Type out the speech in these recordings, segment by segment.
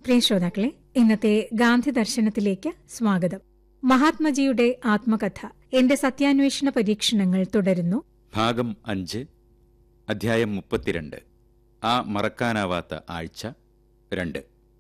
പ്രിയ ശ്രോതാക്കളെ ഇന്നത്തെ ഗാന്ധി ദർശനത്തിലേക്ക് സ്വാഗതം മഹാത്മജിയുടെ ആത്മകഥ എന്റെ സത്യാന്വേഷണ പരീക്ഷണങ്ങൾ തുടരുന്നു ഭാഗം അഞ്ച് അധ്യായം മുപ്പത്തിരണ്ട് ആ മറക്കാനാവാത്ത ആഴ്ച രണ്ട്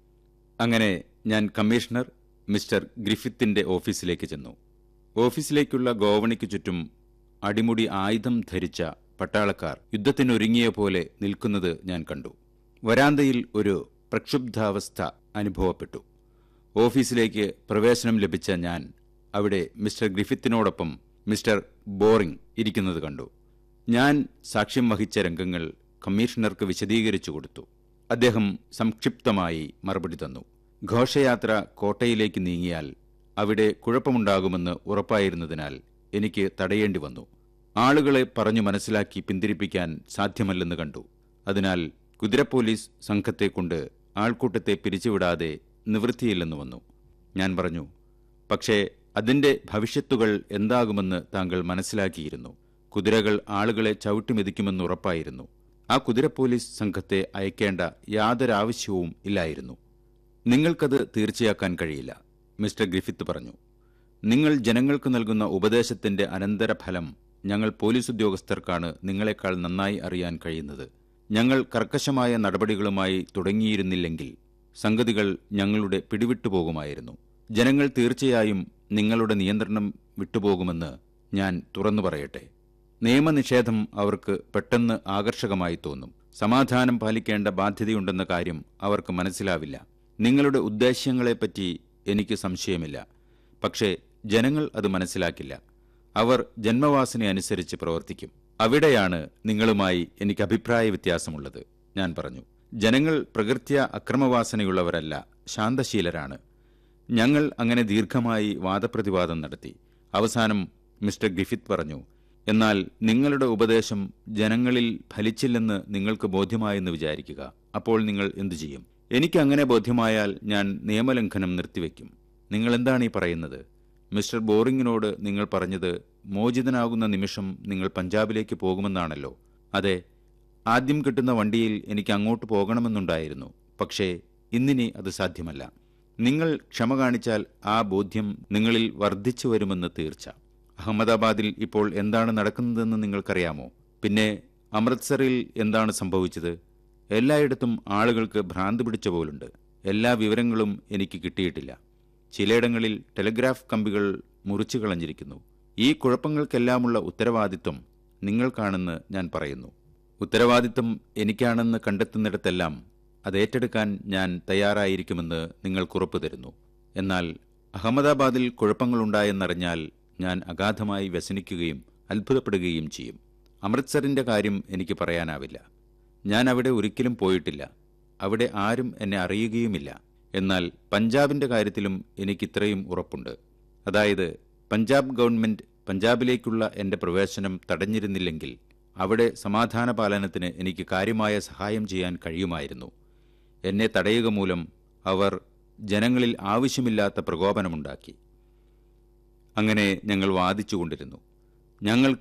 അങ്ങനെ ഞാൻ കമ്മീഷണർ മിസ്റ്റർ ഗ്രിഫിത്തിന്റെ ഓഫീസിലേക്ക് ചെന്നു ഓഫീസിലേക്കുള്ള ഗോവണിക്ക് ചുറ്റും അടിമുടി ആയുധം ധരിച്ച പട്ടാളക്കാർ യുദ്ധത്തിനൊരുങ്ങിയ പോലെ നിൽക്കുന്നത് ഞാൻ കണ്ടു വരാന്തയിൽ ഒരു പ്രക്ഷുബ്ധാവസ്ഥ അനുഭവപ്പെട്ടു ഓഫീസിലേക്ക് പ്രവേശനം ലഭിച്ച ഞാൻ അവിടെ മിസ്റ്റർ ഗ്രിഫിത്തിനോടൊപ്പം മിസ്റ്റർ ബോറിംഗ് ഇരിക്കുന്നത് കണ്ടു ഞാൻ സാക്ഷ്യം വഹിച്ച രംഗങ്ങൾ കമ്മീഷണർക്ക് വിശദീകരിച്ചു കൊടുത്തു അദ്ദേഹം സംക്ഷിപ്തമായി മറുപടി തന്നു ഘോഷയാത്ര കോട്ടയിലേക്ക് നീങ്ങിയാൽ അവിടെ കുഴപ്പമുണ്ടാകുമെന്ന് ഉറപ്പായിരുന്നതിനാൽ എനിക്ക് തടയേണ്ടി വന്നു ആളുകളെ പറഞ്ഞു മനസ്സിലാക്കി പിന്തിരിപ്പിക്കാൻ സാധ്യമല്ലെന്ന് കണ്ടു അതിനാൽ കുതിരപ്പോലീസ് സംഘത്തെ കൊണ്ട് ആൾക്കൂട്ടത്തെ പിരിച്ചുവിടാതെ നിവൃത്തിയില്ലെന്ന് വന്നു ഞാൻ പറഞ്ഞു പക്ഷേ അതിന്റെ ഭവിഷ്യത്തുകൾ എന്താകുമെന്ന് താങ്കൾ മനസ്സിലാക്കിയിരുന്നു കുതിരകൾ ആളുകളെ ചവിട്ടിമെതിക്കുമെന്ന് ഉറപ്പായിരുന്നു ആ കുതിര പോലീസ് സംഘത്തെ അയക്കേണ്ട യാതൊരാവശ്യവും ഇല്ലായിരുന്നു നിങ്ങൾക്കത് തീർച്ചയാക്കാൻ കഴിയില്ല മിസ്റ്റർ ഗ്രിഫിത്ത് പറഞ്ഞു നിങ്ങൾ ജനങ്ങൾക്ക് നൽകുന്ന ഉപദേശത്തിന്റെ അനന്തരഫലം ഞങ്ങൾ പോലീസ് ഉദ്യോഗസ്ഥർക്കാണ് നിങ്ങളെക്കാൾ നന്നായി അറിയാൻ കഴിയുന്നത് ഞങ്ങൾ കർക്കശമായ നടപടികളുമായി തുടങ്ങിയിരുന്നില്ലെങ്കിൽ സംഗതികൾ ഞങ്ങളുടെ പിടിവിട്ടുപോകുമായിരുന്നു ജനങ്ങൾ തീർച്ചയായും നിങ്ങളുടെ നിയന്ത്രണം വിട്ടുപോകുമെന്ന് ഞാൻ തുറന്നു പറയട്ടെ നിയമനിഷേധം അവർക്ക് പെട്ടെന്ന് ആകർഷകമായി തോന്നും സമാധാനം പാലിക്കേണ്ട ബാധ്യതയുണ്ടെന്ന കാര്യം അവർക്ക് മനസ്സിലാവില്ല നിങ്ങളുടെ ഉദ്ദേശ്യങ്ങളെപ്പറ്റി എനിക്ക് സംശയമില്ല പക്ഷേ ജനങ്ങൾ അത് മനസ്സിലാക്കില്ല അവർ ജന്മവാസന അനുസരിച്ച് പ്രവർത്തിക്കും അവിടെയാണ് നിങ്ങളുമായി എനിക്ക് അഭിപ്രായ വ്യത്യാസമുള്ളത് ഞാൻ പറഞ്ഞു ജനങ്ങൾ പ്രകൃത്യ അക്രമവാസനയുള്ളവരല്ല ശാന്തശീലരാണ് ഞങ്ങൾ അങ്ങനെ ദീർഘമായി വാദപ്രതിവാദം നടത്തി അവസാനം മിസ്റ്റർ ഗ്രിഫിത്ത് പറഞ്ഞു എന്നാൽ നിങ്ങളുടെ ഉപദേശം ജനങ്ങളിൽ ഫലിച്ചില്ലെന്ന് നിങ്ങൾക്ക് ബോധ്യമായെന്ന് വിചാരിക്കുക അപ്പോൾ നിങ്ങൾ എന്തു ചെയ്യും എനിക്ക് അങ്ങനെ ബോധ്യമായാൽ ഞാൻ നിയമലംഘനം നിർത്തിവെക്കും നിങ്ങൾ എന്താണ് ഈ പറയുന്നത് മിസ്റ്റർ ബോറിങ്ങിനോട് നിങ്ങൾ പറഞ്ഞത് മോചിതനാകുന്ന നിമിഷം നിങ്ങൾ പഞ്ചാബിലേക്ക് പോകുമെന്നാണല്ലോ അതെ ആദ്യം കിട്ടുന്ന വണ്ടിയിൽ എനിക്ക് അങ്ങോട്ട് പോകണമെന്നുണ്ടായിരുന്നു പക്ഷേ ഇന്നിനി അത് സാധ്യമല്ല നിങ്ങൾ ക്ഷമ കാണിച്ചാൽ ആ ബോധ്യം നിങ്ങളിൽ വർദ്ധിച്ചു വരുമെന്ന് തീർച്ച അഹമ്മദാബാദിൽ ഇപ്പോൾ എന്താണ് നടക്കുന്നതെന്ന് നിങ്ങൾക്കറിയാമോ പിന്നെ അമൃത്സറിൽ എന്താണ് സംഭവിച്ചത് എല്ലായിടത്തും ആളുകൾക്ക് ഭ്രാന്ത് പിടിച്ച പോലുണ്ട് എല്ലാ വിവരങ്ങളും എനിക്ക് കിട്ടിയിട്ടില്ല ചിലയിടങ്ങളിൽ ടെലിഗ്രാഫ് കമ്പികൾ മുറിച്ചു കളഞ്ഞിരിക്കുന്നു ഈ കുഴപ്പങ്ങൾക്കെല്ലാമുള്ള ഉത്തരവാദിത്വം നിങ്ങൾക്കാണെന്ന് ഞാൻ പറയുന്നു ഉത്തരവാദിത്വം എനിക്കാണെന്ന് കണ്ടെത്തുന്നിടത്തെല്ലാം അത് ഏറ്റെടുക്കാൻ ഞാൻ തയ്യാറായിരിക്കുമെന്ന് നിങ്ങൾക്കുറപ്പു തരുന്നു എന്നാൽ അഹമ്മദാബാദിൽ കുഴപ്പങ്ങളുണ്ടായെന്നറിഞ്ഞാൽ ഞാൻ അഗാധമായി വ്യസനിക്കുകയും അത്ഭുതപ്പെടുകയും ചെയ്യും അമൃത്സറിന്റെ കാര്യം എനിക്ക് പറയാനാവില്ല ഞാൻ അവിടെ ഒരിക്കലും പോയിട്ടില്ല അവിടെ ആരും എന്നെ അറിയുകയുമില്ല എന്നാൽ പഞ്ചാബിന്റെ കാര്യത്തിലും എനിക്കിത്രയും ഉറപ്പുണ്ട് അതായത് പഞ്ചാബ് ഗവൺമെന്റ് പഞ്ചാബിലേക്കുള്ള എന്റെ പ്രവേശനം തടഞ്ഞിരുന്നില്ലെങ്കിൽ അവിടെ സമാധാന പാലനത്തിന് എനിക്ക് കാര്യമായ സഹായം ചെയ്യാൻ കഴിയുമായിരുന്നു എന്നെ തടയുക മൂലം അവർ ജനങ്ങളിൽ ആവശ്യമില്ലാത്ത പ്രകോപനമുണ്ടാക്കി അങ്ങനെ ഞങ്ങൾ വാദിച്ചുകൊണ്ടിരുന്നു ഞങ്ങൾക്ക്